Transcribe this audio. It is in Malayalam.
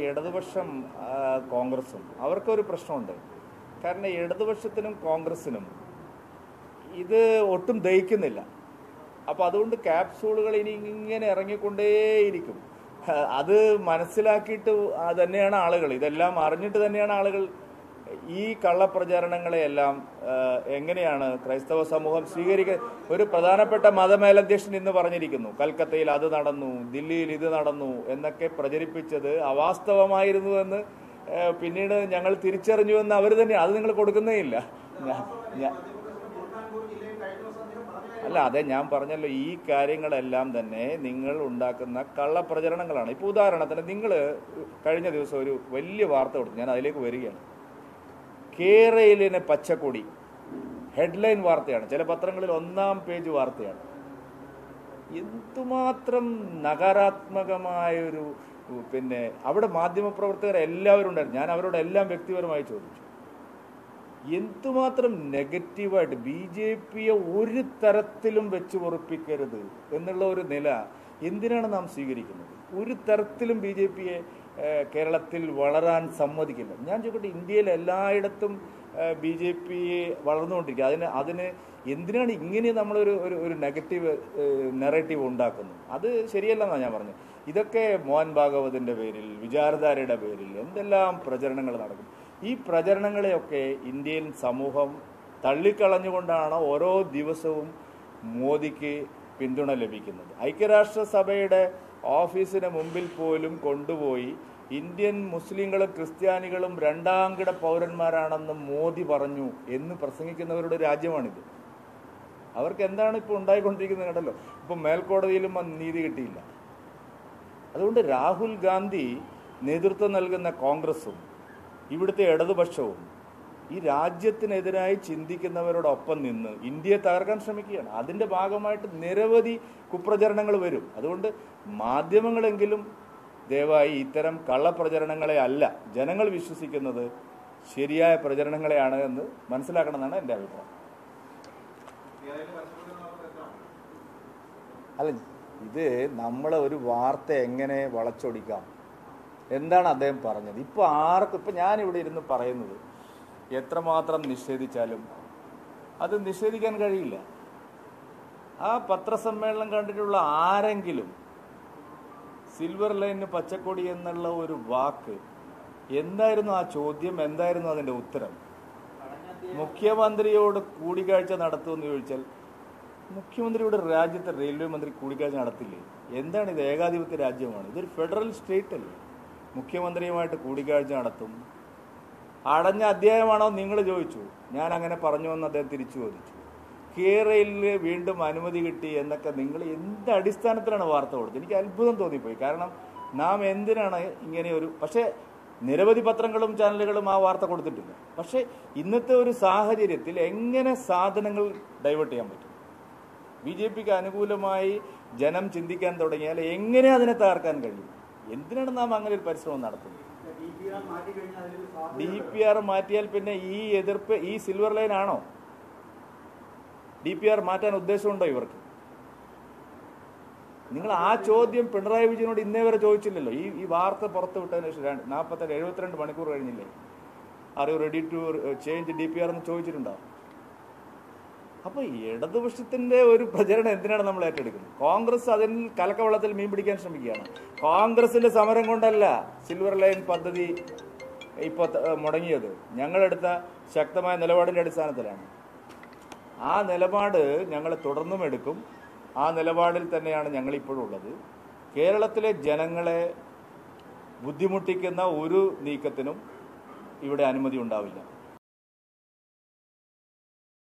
ഇടതുപക്ഷം ആ, കോൺഗ്രസും അവർക്കൊരു പ്രശ്നമുണ്ട് കാരണം ഇടതുപക്ഷത്തിനും കോൺഗ്രസിനും ഇത് ഒട്ടും ദഹിക്കുന്നില്ല അപ്പോൾ അതുകൊണ്ട് ക്യാപ്സൂളുകൾ ഇനി ഇങ്ങനെ ഇറങ്ങിക്കൊണ്ടേയിരിക്കും ആ, അത് മനസ്സിലാക്കിയിട്ട് ആ തന്നെയാണ് ആളുകൾ ഇതെല്ലാം അറിഞ്ഞിട്ട് തന്നെയാണ് ആളുകൾ ഈ കള്ളപ്രചാരണങ്ങളെയെല്ലാം ആ, എങ്ങനെയാണ് ക്രൈസ്തവ സമൂഹം സ്വീകരിക്കുക ഒരു പ്രധാനപ്പെട്ട മതമേലധ്യക്ഷൻ ഇന്ന് പറഞ്ഞിരിക്കുന്നു കൽക്കത്തയിൽ അത് നടന്നു ദില്ലിയിൽ ഇത് നടന്നു എന്നൊക്കെ പ്രചരിപ്പിച്ചത് അവാസ്തവമായിരുന്നു എന്ന് ആ, പിന്നീട് ഞങ്ങൾ തിരിച്ചറിഞ്ഞു എന്ന് അവർ തന്നെ അത് നിങ്ങൾ കൊടുക്കുന്നേ ഇല്ല ഞാ- ഞാ- അല്ല അതെ ഞാൻ പറഞ്ഞല്ലോ ഈ കാര്യങ്ങളെല്ലാം തന്നെ നിങ്ങൾ ഉണ്ടാക്കുന്ന കള്ളപ്രചരണങ്ങളാണ് ഇപ്പോൾ ഉദാഹരണത്തിന് നിങ്ങൾ കഴിഞ്ഞ ദിവസം ഒരു വലിയ വാർത്ത കൊടുത്തു ഞാൻ അതിലേക്ക് വരികയാണ് കേരളിന് പച്ചക്കൊടി ഹെഡ്ലൈൻ വാർത്തയാണ് ചില പത്രങ്ങളിൽ ഒന്നാം പേജ് വാർത്തയാണ് എന്തുമാത്രം നകാരാത്മകമായൊരു പിന്നെ അവിടെ മാധ്യമപ്രവർത്തകർ എല്ലാവരും ഉണ്ടായിരുന്നു ഞാൻ അവരോട് എല്ലാം വ്യക്തിപരമായി ചോദിച്ചു എന്തുമാത്രം നെഗറ്റീവായിട്ട് ബി ജെ പിയെ ഒരു തരത്തിലും വെച്ച് ഉറപ്പിക്കരുത് എന്നുള്ള ഒരു നില എന്തിനാണ് നാം സ്വീകരിക്കുന്നത് ഒരു തരത്തിലും ബി ജെ പിയെ കേരളത്തിൽ വളരാൻ സമ്മതിക്കില്ല ഞാൻ ചോദിക്കട്ടെ ഇന്ത്യയിൽ എല്ലായിടത്തും ബി ജെ പി വളർന്നുകൊണ്ടിരിക്കുക അതിന് അതിന് എന്തിനാണ് ഇങ്ങനെ നമ്മളൊരു ഒരു ഒരു നെഗറ്റീവ് നെറേറ്റീവ് ഉണ്ടാക്കുന്നത് അത് ശരിയല്ലെന്നാണ് ഞാൻ പറഞ്ഞത് ഇതൊക്കെ മോഹൻ ഭാഗവതിൻ്റെ പേരിൽ വിചാരധാരയുടെ പേരിൽ എന്തെല്ലാം പ്രചരണങ്ങൾ നടക്കും ഈ പ്രചരണങ്ങളെയൊക്കെ ഇന്ത്യൻ സമൂഹം തള്ളിക്കളഞ്ഞുകൊണ്ടാണ് ഓരോ ദിവസവും മോദിക്ക് പിന്തുണ ലഭിക്കുന്നത് ഐക്യരാഷ്ട്രസഭയുടെ ഓഫീസിന് മുമ്പിൽ പോലും കൊണ്ടുപോയി ഇന്ത്യൻ മുസ്ലിങ്ങളും ക്രിസ്ത്യാനികളും രണ്ടാംകിട പൗരന്മാരാണെന്ന് മോദി പറഞ്ഞു എന്ന് പ്രസംഗിക്കുന്നവരുടെ രാജ്യമാണിത് അവർക്ക് എന്താണ് ഇപ്പോൾ ഉണ്ടായിക്കൊണ്ടിരിക്കുന്നത് കണ്ടല്ലോ ഇപ്പം മേൽക്കോടതിയിലും ആ നീതി കിട്ടിയില്ല അതുകൊണ്ട് രാഹുൽ ഗാന്ധി നേതൃത്വം നൽകുന്ന കോൺഗ്രസും ഇവിടുത്തെ ഇടതുപക്ഷവും ഈ രാജ്യത്തിനെതിരായി ചിന്തിക്കുന്നവരോടൊപ്പം നിന്ന് ഇന്ത്യയെ തകർക്കാൻ ശ്രമിക്കുകയാണ് അതിൻ്റെ ഭാഗമായിട്ട് നിരവധി കുപ്രചരണങ്ങൾ വരും അതുകൊണ്ട് മാധ്യമങ്ങളെങ്കിലും ദയവായി ഇത്തരം കള്ളപ്രചരണങ്ങളെ അല്ല ജനങ്ങൾ വിശ്വസിക്കുന്നത് ശരിയായ പ്രചരണങ്ങളെയാണ് എന്ന് മനസ്സിലാക്കണമെന്നാണ് എൻ്റെ അഭിപ്രായം അല്ല ഇത് നമ്മളെ ഒരു വാർത്ത എങ്ങനെ വളച്ചൊടിക്കാം എന്താണ് അദ്ദേഹം പറഞ്ഞത് ഇപ്പോൾ ആർക്കും ഇപ്പം ഞാനിവിടെ ഇരുന്ന് പറയുന്നത് എത്രമാത്രം നിഷേധിച്ചാലും അത് നിഷേധിക്കാൻ കഴിയില്ല ആ പത്രസമ്മേളനം കണ്ടിട്ടുള്ള ആരെങ്കിലും സിൽവർ ലൈനിന് പച്ചക്കൊടി എന്നുള്ള ഒരു വാക്ക് എന്തായിരുന്നു ആ ചോദ്യം എന്തായിരുന്നു അതിൻ്റെ ഉത്തരം മുഖ്യമന്ത്രിയോട് കൂടിക്കാഴ്ച നടത്തുമെന്ന് ചോദിച്ചാൽ മുഖ്യമന്ത്രിയുടെ രാജ്യത്തെ റെയിൽവേ മന്ത്രി കൂടിക്കാഴ്ച നടത്തില്ലേ എന്താണ് ഇത് ഏകാധിപത്യ രാജ്യമാണ് ഇതൊരു ഫെഡറൽ സ്റ്റേറ്റ് അല്ലേ മുഖ്യമന്ത്രിയുമായിട്ട് കൂടിക്കാഴ്ച നടത്തും അടഞ്ഞ അധ്യായമാണോ നിങ്ങൾ ചോദിച്ചു ഞാൻ അങ്ങനെ പറഞ്ഞു എന്ന് അദ്ദേഹം തിരിച്ചു ചോദിച്ചു കേരളയിൽ വീണ്ടും അനുമതി കിട്ടി എന്നൊക്കെ നിങ്ങൾ എന്ത് അടിസ്ഥാനത്തിലാണ് വാർത്ത കൊടുത്തത് എനിക്ക് അത്ഭുതം തോന്നിപ്പോയി കാരണം നാം എന്തിനാണ് ഇങ്ങനെ ഒരു പക്ഷേ നിരവധി പത്രങ്ങളും ചാനലുകളും ആ വാർത്ത കൊടുത്തിട്ടില്ല പക്ഷേ ഇന്നത്തെ ഒരു സാഹചര്യത്തിൽ എങ്ങനെ സാധനങ്ങൾ ഡൈവേർട്ട് ചെയ്യാൻ പറ്റും ബി ജെ പിക്ക് അനുകൂലമായി ജനം ചിന്തിക്കാൻ തുടങ്ങിയാൽ എങ്ങനെ അതിനെ തകർക്കാൻ കഴിയും എന്തിനാണ് നാം അങ്ങനെ ഒരു പരിശ്രമം നടത്തുന്നത് ഡി പി ആർ മാറ്റിയാൽ പിന്നെ ഈ എതിർപ്പ് ഈ സിൽവർ ലൈൻ ആണോ ഡി പി ആർ മാറ്റാൻ ഉദ്ദേശമുണ്ടോ ഇവർക്ക് നിങ്ങൾ ആ ചോദ്യം പിണറായി വിജയനോട് ഇന്നേ വരെ ചോദിച്ചില്ലല്ലോ ഈ ഈ വാർത്ത പുറത്ത് വിട്ടതിന് ശേഷം നാൽപ്പത്തെട്ട് എഴുപത്തിരണ്ട് മണിക്കൂർ കഴിഞ്ഞില്ലേ are you ready to change D P R എന്ന് ചോദിച്ചിട്ടുണ്ടോ അപ്പോൾ ഇടതുപക്ഷത്തിന്റെ ഒരു പ്രചരണം എന്തിനാണ് നമ്മൾ ഏറ്റെടുക്കുന്നത് കോൺഗ്രസ് അതിൽ കലക്കവെള്ളത്തിൽ മീൻ പിടിക്കാൻ ശ്രമിക്കുകയാണ് കോൺഗ്രസിന്റെ സമരം കൊണ്ടല്ല സിൽവർ ലൈൻ പദ്ധതി ഇപ്പോൾ മുടങ്ങിയത് ഞങ്ങളെടുത്ത ശക്തമായ നിലപാടിന്റെ അടിസ്ഥാനത്തിലാണ് ആ നിലപാട് ഞങ്ങൾ തുടർന്നും എടുക്കും ആ നിലപാടിൽ തന്നെയാണ് ഞങ്ങൾ ഇപ്പോഴും ഉള്ളത് കേരളത്തിലെ ജനങ്ങളെ ബുദ്ധിമുട്ടിക്കുന്ന ഒരു നീക്കത്തിനും ഇവിടെ അനുമതി ഉണ്ടാവില്ല